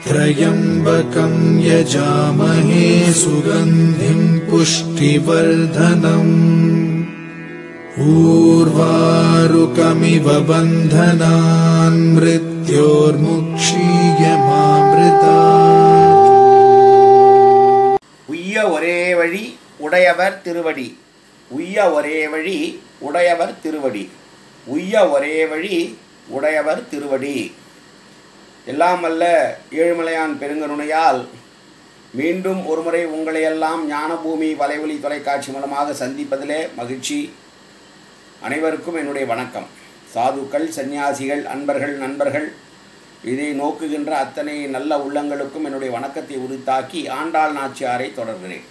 त्र्यम्बकम् यजामहे सुगन्धिम् पुष्टिवर्धनम् ऊर्वारुकमिव बन्धनान् मृत्योर्मुक्षीयमामृता உய்ய ஒரே வழி உடையவர் திருவடி உய்ய ஒரே வழி உடையவர் திருவடி உய்ய ஒரே வழி உடையவர் திருவடி எல்லாம் அல்ல ஏழுமலையான் பெருங்கருணையால் மீண்டும் ஒருமுறை உங்களையெல்லாம் ஞானபூமி வலைவழி தொலைக்காட்சி மூலமாக சந்திப்பதிலே மகிழ்ச்சி அனைவருக்கும் என்னுடைய வணக்கம் சாதுக்கள் சந்நியாசிகள் அன்பர்கள் நண்பர்கள் இதை நோக்குகின்ற அத்தனை நல்ல உள்ளங்களுக்கும் என்னுடைய வணக்கத்தை உரித்தாக்கி ஆண்டாள் நாச்சியாரை தொடர்கிறேன்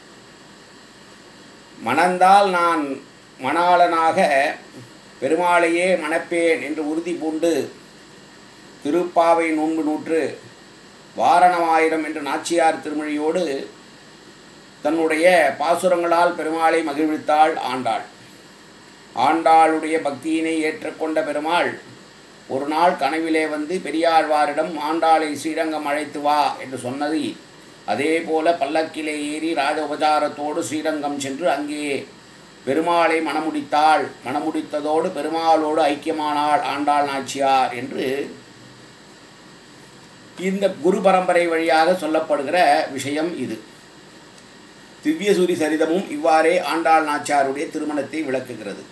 மணந்தால் நான் மணாளனாக பெருமாளையே மணப்பேன் என்று உறுதி பூண்டு திருப்பாவை நோன்பு நூற்று வாரணமாயிரம் என்ற நாச்சியார் திருமொழியோடு தன்னுடைய பாசுரங்களால் பெருமாளை மகிழ்வித்தாள் ஆண்டாள் ஆண்டாளுடைய பக்தியினை ஏற்றுக்கொண்ட பெருமாள் ஒரு நாள் கனவிலே வந்து பெரியாழ்வாரிடம் ஆண்டாளை ஸ்ரீரங்கம் அழைத்து வா என்று சொன்னது அதே போல பல்லக்கிலே ஏறி ராஜ உபசாரத்தோடு ஸ்ரீரங்கம் சென்று அங்கே பெருமாளை மணமுடித்தாள் மணமுடித்ததோடு பெருமாளோடு ஐக்கியமானாள் ஆண்டாள் நாச்சியார் என்று இந்த குரு பரம்பரை வழியாக சொல்லப்படுகிற விஷயம் இது திவ்யசூரி சரிதமும் இவ்வாறே ஆண்டாள் நாச்சியாருடைய திருமணத்தை விளக்குகிறது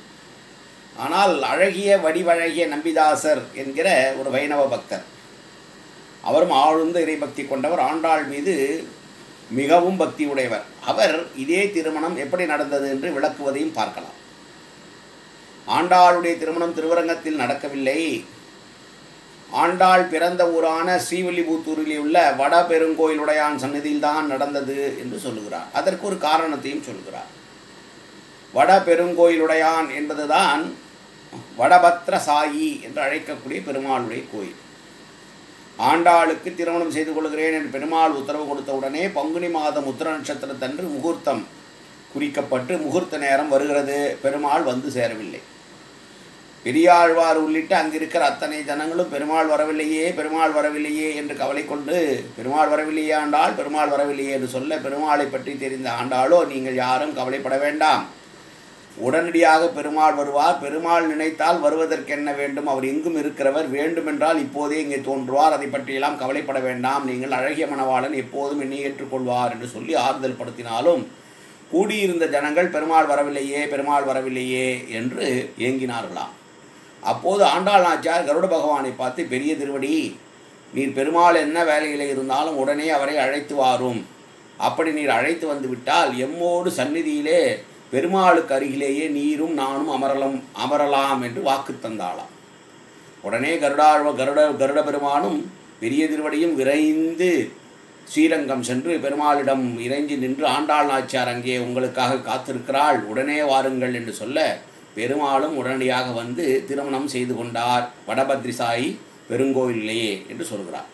ஆனால் அழகிய வடிவழகிய நம்பிதாசர் என்கிற ஒரு வைணவ பக்தர் அவரும் ஆழ்ந்த இறைபக்தி கொண்டவர் ஆண்டாள் மீது மிகவும் பக்தி உடையவர் அவர் இதே திருமணம் எப்படி நடந்தது என்று விளக்குவதையும் பார்க்கலாம் ஆண்டாளுடைய திருமணம் திருவரங்கத்தில் நடக்கவில்லை ஆண்டாள் பிறந்த ஊரான ஸ்ரீவில்லிபுத்தூரில் உள்ள வட பெருங்கோயிலுடையான் சன்னதியில்தான் நடந்தது என்று சொல்லுகிறார் அதற்கு ஒரு காரணத்தையும் சொல்கிறார் வட பெருங்கோயிலுடையான் என்பதுதான் வடபத்ர சாயி என்று அழைக்கக்கூடிய பெருமாளுடைய கோயில் ஆண்டாளுக்கு திருமணம் செய்து கொள்கிறேன் என்று பெருமாள் உத்தரவு கொடுத்த உடனே பங்குனி மாதம் உத்திர நட்சத்திரத்தன்று முகூர்த்தம் குறிக்கப்பட்டு முகூர்த்த நேரம் வருகிறது பெருமாள் வந்து சேரவில்லை பெரியாழ்வார் உள்ளிட்ட அங்கிருக்கிற அத்தனை ஜனங்களும் பெருமாள் வரவில்லையே பெருமாள் வரவில்லையே என்று கவலை கொண்டு பெருமாள் வரவில்லையே ஆண்டாள் பெருமாள் வரவில்லையே என்று சொல்ல பெருமாளை பற்றி தெரிந்த ஆண்டாளோ நீங்கள் யாரும் கவலைப்பட வேண்டாம் உடனடியாக பெருமாள் வருவார் பெருமாள் நினைத்தால் வருவதற்கு என்ன வேண்டும் அவர் எங்கும் இருக்கிறவர் வேண்டுமென்றால் இப்போதே இங்கே தோன்றுவார் அதை பற்றியெல்லாம் கவலைப்பட வேண்டாம் நீங்கள் அழகிய மணவாளன் எப்போதும் என்னை ஏற்றுக்கொள்வார் என்று சொல்லி ஆறுதல் படுத்தினாலும் கூடியிருந்த ஜனங்கள் பெருமாள் வரவில்லையே பெருமாள் வரவில்லையே என்று ஏங்கினார்களாம் அப்போது ஆண்டாள் நாச்சியார் கருட பகவானை பார்த்து பெரிய திருவடி நீர் பெருமாள் என்ன வேலையில் இருந்தாலும் உடனே அவரை அழைத்து வாரும் அப்படி நீர் அழைத்து வந்து விட்டால் எம்மோடு சந்நிதியிலே பெருமாளுக்கு அருகிலேயே நீரும் நானும் அமரலாம் அமரலாம் என்று வாக்கு தந்தாளாம் உடனே கருடாழ்வ கருட கருட பெருமானும் பெரிய திருவடியும் விரைந்து ஸ்ரீரங்கம் சென்று பெருமாளிடம் இறைஞ்சி நின்று ஆண்டாள் நாச்சியார் அங்கே உங்களுக்காக காத்திருக்கிறாள் உடனே வாருங்கள் என்று சொல்ல பெருமாளும் உடனடியாக வந்து திருமணம் செய்து கொண்டார் வடபத்ரிசாயி பெருங்கோயிலேயே என்று சொல்கிறார்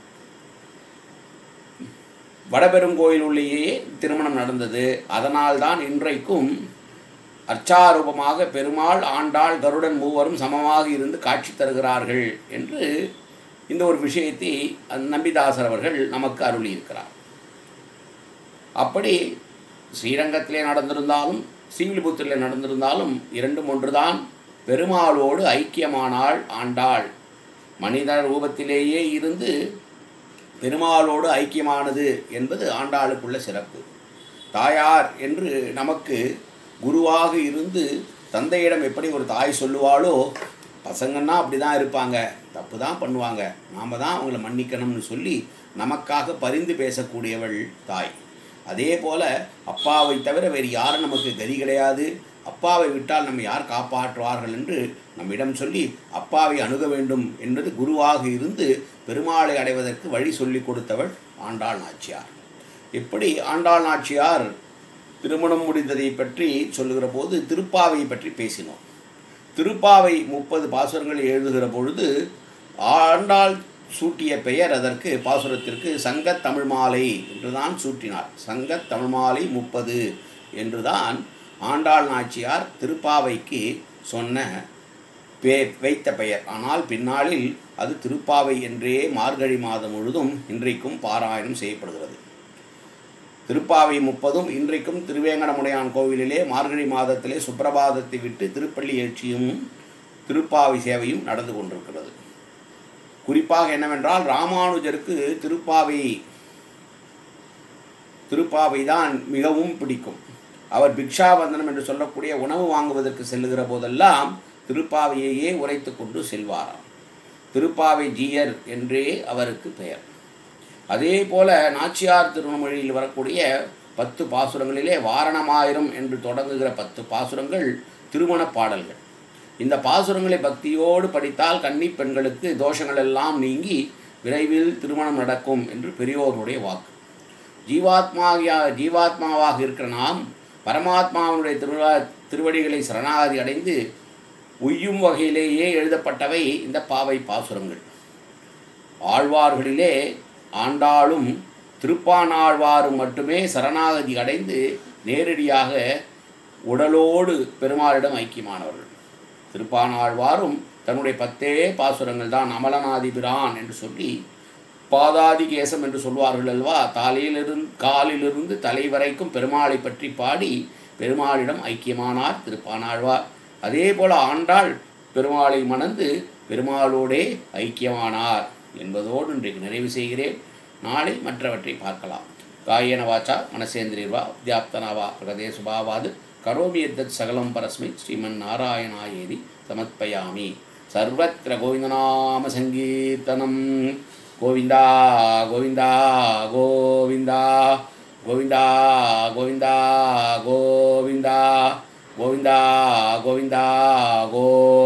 வடபெருங்கோயில் உள்ளேயே திருமணம் நடந்தது அதனால்தான் இன்றைக்கும் அர்ச்சாரூபமாக பெருமாள் ஆண்டாள் கருடன் மூவரும் சமமாக இருந்து காட்சி தருகிறார்கள் என்று இந்த ஒரு விஷயத்தை நம்பிதாசர் அவர்கள் நமக்கு அருளியிருக்கிறார் அப்படி ஸ்ரீரங்கத்திலே நடந்திருந்தாலும் ஸ்ரீவில்லிபுத்தூரில் நடந்திருந்தாலும் இரண்டும் ஒன்றுதான் பெருமாளோடு ஐக்கியமானாள் ஆண்டாள் மனித ரூபத்திலேயே இருந்து பெருமாளோடு ஐக்கியமானது என்பது ஆண்டாளுக்குள்ள சிறப்பு தாயார் என்று நமக்கு குருவாக இருந்து தந்தையிடம் எப்படி ஒரு தாய் சொல்லுவாளோ பசங்கன்னா அப்படி தான் இருப்பாங்க தப்பு தான் பண்ணுவாங்க நாம் தான் அவங்கள மன்னிக்கணும்னு சொல்லி நமக்காக பரிந்து பேசக்கூடியவள் தாய் அதே போல் அப்பாவை தவிர வேறு யாரும் நமக்கு கதி கிடையாது அப்பாவை விட்டால் நம்ம யார் காப்பாற்றுவார்கள் என்று நம்மிடம் சொல்லி அப்பாவை அணுக வேண்டும் என்பது குருவாக இருந்து பெருமாளை அடைவதற்கு வழி சொல்லி கொடுத்தவள் ஆண்டாள் நாச்சியார் இப்படி ஆண்டாள் நாச்சியார் திருமணம் முடிந்ததை பற்றி சொல்லுகிற போது திருப்பாவை பற்றி பேசினோம் திருப்பாவை முப்பது பாசுரங்கள் எழுதுகிற பொழுது ஆண்டாள் சூட்டிய பெயர் அதற்கு பாசுரத்திற்கு சங்கத் தமிழ் மாலை என்றுதான் சூட்டினார் சங்கத் தமிழ் மாலை முப்பது என்றுதான் ஆண்டாள் நாச்சியார் திருப்பாவைக்கு சொன்ன பே வைத்த பெயர் ஆனால் பின்னாளில் அது திருப்பாவை என்றே மார்கழி மாதம் முழுதும் இன்றைக்கும் பாராயணம் செய்யப்படுகிறது திருப்பாவை முப்பதும் இன்றைக்கும் திருவேங்கடமுடையான் கோவிலிலே மார்கழி மாதத்திலே சுப்பிரபாதத்தை விட்டு திருப்பள்ளி எழுச்சியும் திருப்பாவை சேவையும் நடந்து கொண்டிருக்கிறது குறிப்பாக என்னவென்றால் ராமானுஜருக்கு திருப்பாவை திருப்பாவை தான் மிகவும் பிடிக்கும் அவர் பிக்ஷாவந்தனம் என்று சொல்லக்கூடிய உணவு வாங்குவதற்கு செல்லுகிற போதெல்லாம் திருப்பாவையையே உரைத்து கொண்டு செல்வாராம் திருப்பாவை ஜீயர் என்றே அவருக்கு பெயர் அதே போல நாச்சியார் திருமொழியில் வரக்கூடிய பத்து பாசுரங்களிலே வாரணமாயிரம் என்று தொடங்குகிற பத்து பாசுரங்கள் திருமண பாடல்கள் இந்த பாசுரங்களை பக்தியோடு படித்தால் கன்னி பெண்களுக்கு தோஷங்கள் எல்லாம் நீங்கி விரைவில் திருமணம் நடக்கும் என்று பெரியோருடைய வாக்கு ஜீவாத்மாவியா ஜீவாத்மாவாக இருக்கிற நாம் பரமாத்மாவினுடைய திருவா திருவடிகளை சரணாகதி அடைந்து உய்யும் வகையிலேயே எழுதப்பட்டவை இந்த பாவை பாசுரங்கள் ஆழ்வார்களிலே ஆண்டாளும் திருப்பானாழ்வாரும் மட்டுமே சரணாகதி அடைந்து நேரடியாக உடலோடு பெருமாளிடம் ஐக்கியமானவர்கள் திருப்பானாழ்வாரும் தன்னுடைய பத்தே பாசுரங்கள் தான் அமலநாதிபிரான் என்று சொல்லி பாதாதி கேசம் என்று சொல்வார்கள் அல்வா தலையிலிருந்து காலிலிருந்து தலை வரைக்கும் பெருமாளை பற்றி பாடி பெருமாளிடம் ஐக்கியமானார் திருப்பானாழ்வார் அதே போல ஆண்டாள் பெருமாளை மணந்து பெருமாளோடே ஐக்கியமானார் என்பதோடு இன்றைக்கு நிறைவு செய்கிறேன் நாளை மற்றவற்றை பார்க்கலாம் காயன வாச்சா மனசேந்திரியர்வா வித்யாப்தனாவா பிரகதே சுபாவாது கரோமி எத்தத் சகலம் பரஸ்மை ஸ்ரீமன் நாராயணாயேதி சமர்ப்பயாமி சர்வத்திர கோவிந்தநாம சங்கீர்த்தனம் கோவிந்தா கோவிந்தா கோவிந்தா கோவிந்தா கோவிந்தா கோவிந்தா கோவிந்தா கோவிந்தா கோ